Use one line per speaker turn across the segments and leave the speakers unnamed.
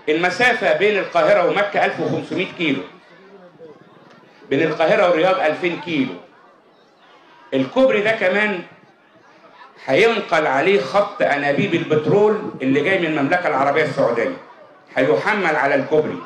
المسافة بين القاهرة ومكة 1500 كيلو بين القاهرة والرياض 2000 كيلو الكوبري ده كمان هينقل عليه خط أنابيب البترول اللي جاي من المملكة العربية السعودية هيحمل على الكوبري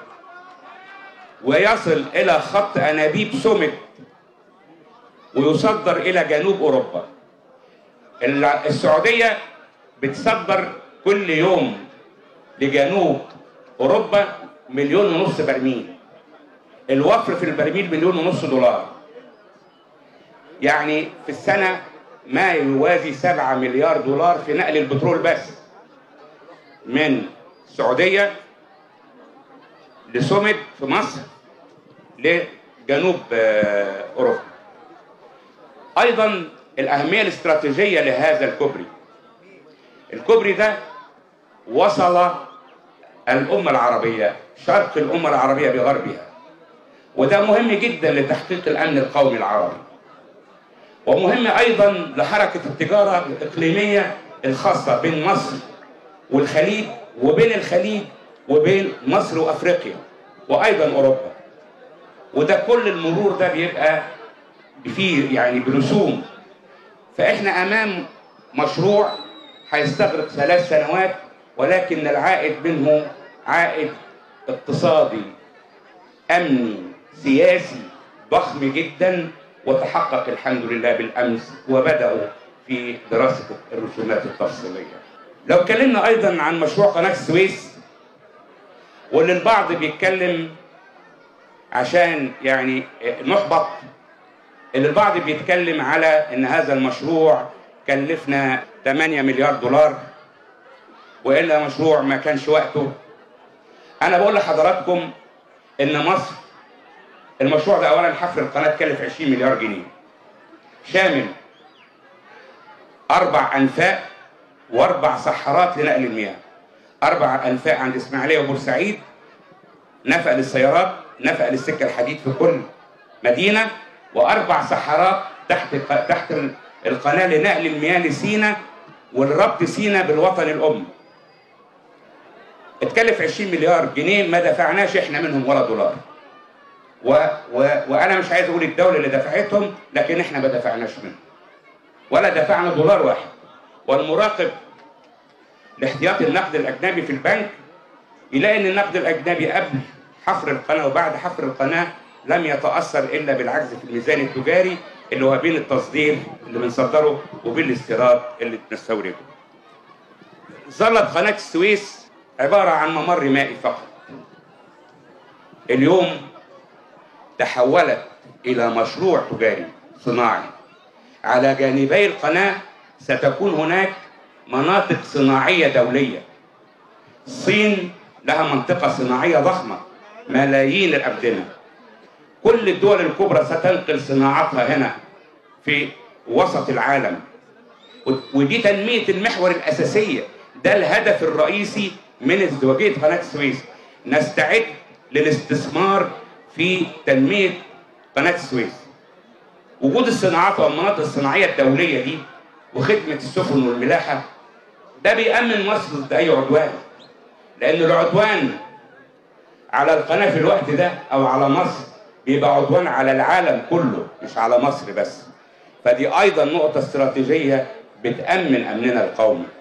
ويصل إلى خط أنابيب سومت ويصدر إلى جنوب أوروبا السعودية بتصدر كل يوم لجنوب أوروبا مليون ونص برميل الوفر في البرميل مليون ونص دولار يعني في السنة ما يوازي 7 مليار دولار في نقل البترول بس من السعودية لسومد في مصر لجنوب أوروبا أيضا الأهمية الاستراتيجية لهذا الكوبري الكوبري ده وصل الأمة العربية شرق الأمة العربية بغربها وده مهم جدا لتحقيق الأمن القومي العربي ومهم أيضا لحركة التجارة الإقليمية الخاصة بين مصر والخليج وبين الخليج وبين مصر وأفريقيا وأيضا أوروبا وده كل المرور ده بيبقى فيه يعني برسوم فإحنا أمام مشروع هيستغرق ثلاث سنوات ولكن العائد منه عائد اقتصادي أمني سياسي ضخم جدا وتحقق الحمد لله بالأمس وبدأوا في دراسة الرسومات التفصيلية لو اتكلمنا أيضا عن مشروع قناة السويس واللي البعض بيتكلم عشان يعني نحبط اللي البعض بيتكلم على ان هذا المشروع كلفنا 8 مليار دولار والا مشروع ما كانش وقته انا بقول لحضراتكم ان مصر المشروع ده اولا حفر القناه كلف 20 مليار جنيه شامل اربع انفاق واربع صحارات لنقل المياه اربع انفاق عند اسماعيليه وبورسعيد نفق للسيارات نفق للسكه الحديد في كل مدينه واربع صحارات تحت تحت القناه لنقل المياه لسينا ولربط سينا بالوطن الام اتكلف 20 مليار جنيه ما دفعناش احنا منهم ولا دولار و... و... وانا مش عايز اقول الدوله اللي دفعتهم لكن احنا ما دفعناش منهم ولا دفعنا دولار واحد والمراقب لاحتياط النقد الاجنبي في البنك يلاقي ان النقد الاجنبي قبل حفر القناه وبعد حفر القناه لم يتاثر الا بالعجز في الميزان التجاري اللي هو بين التصدير اللي بنصدره وبين الاستيراد اللي بنستورده. ظلت قناه السويس عباره عن ممر مائي فقط. اليوم تحولت الى مشروع تجاري صناعي. على جانبي القناه ستكون هناك مناطق صناعيه دوليه. الصين لها منطقه صناعيه ضخمه ملايين الابدنه. كل الدول الكبرى ستنقل صناعتها هنا في وسط العالم ودي تنمية المحور الأساسية ده الهدف الرئيسي من ازدواجية قناة السويس نستعد للاستثمار في تنمية قناة السويس وجود الصناعات والمناطق الصناعية الدولية دي وخدمة السفن والملاحة ده بيأمن مصر ضد أي عدوان لأن العدوان على القناة في الوقت ده أو على مصر بيبقى عدوان على العالم كله مش على مصر بس فدي ايضا نقطه استراتيجيه بتامن امننا القومي